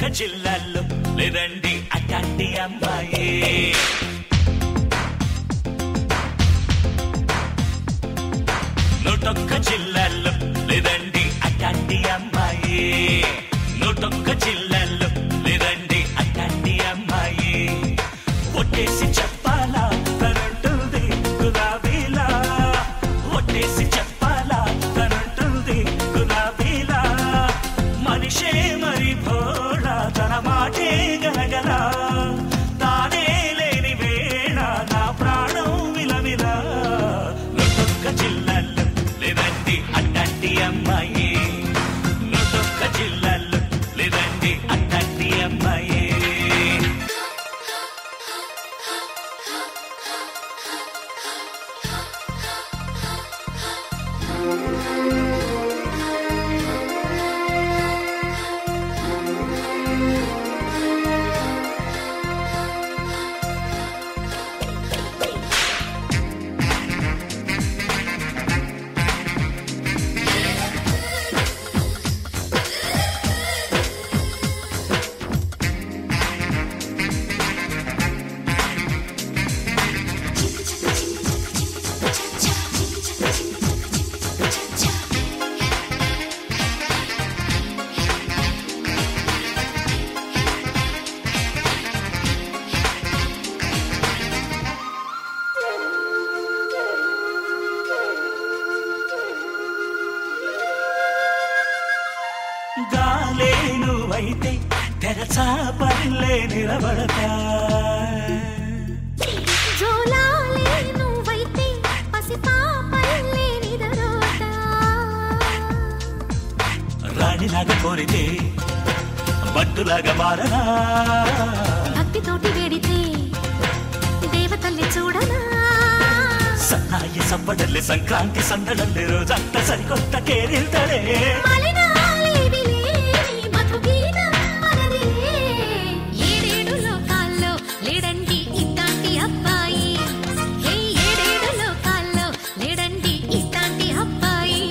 నూటొక్క జిల్లాల్లో లేదండి అట్లాంటి అమ్మాయి నూటొక్క జిల్లాల్లో లేదండి అట్లాంటి అమ్మాయి నూటొక్క జిల్లాల్లో లేదండి అట్లాంటి అమ్మాయి ఒట్టేసి చెప్పాలా తనంటుంది గులాబీలా ఒట్టేసి చెప్పాలా తనంటుంది గులాబీలా మనిషే మరి భోళా తన మాటే గలగల తానే లేని వేళ నా ప్రాణం విలవిలా నొట్టొక్క జిల్లాల్లో లేదండి అట్లాంటి అమ్మాయి నొట్టొక్క జిల్లాల్లో లేదండి అట్లాంటి అమ్మాయి గాలే నువ్వైతే తెరచా పల్లె నిలబడతా జోలాలే నువ్వైతే పసిపాపల్లే నిదరోతా రాణిలాగా కోరితే బట్టులాగా మారనా భక్తితోటి వేడితే దేవతల్ని చూడనా సన్నాయి సవ్వడల్లే సంక్రాంతి సందడల్లే రోజంతా సరికొత్త కేరింతలే మలినాలేవి లేని మధుగీతం మనదే. ఏడేడు లోకాల్లో లేడండి ఇట్లాంటి అబ్బాయి హే ఏడేడు లోకాల్లో లేడండి ఇట్లాంటి అబ్బాయి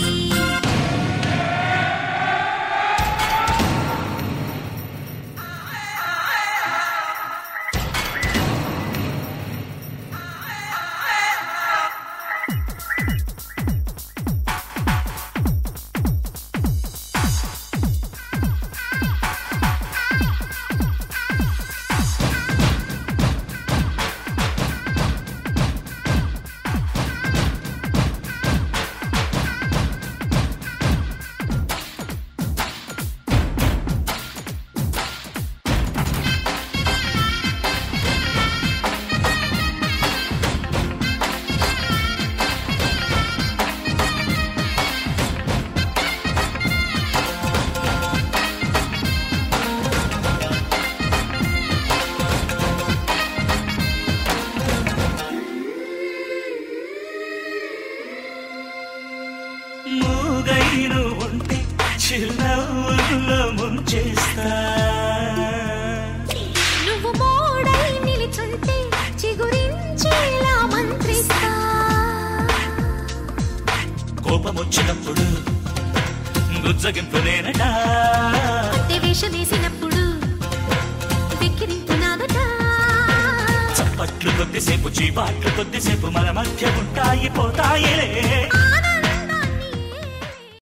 మూగైన ఉంటే చిరునవ్వుల్లో ముంచేస్తా నువ్వు మోడై నిలిచుంటే చిగురించేలా మంత్రిస్తా కోపం వచ్చినప్పుడు గుజ్జగింపు నేనట అద్దె వేషం వేసినప్పుడు వెక్కిరింపు నాదట చప్పట్లు కొద్దిసేపు చీపాట్లు కొద్దిసేపు మన మధ్య ఉంటాయి పోతాయిలే ఆ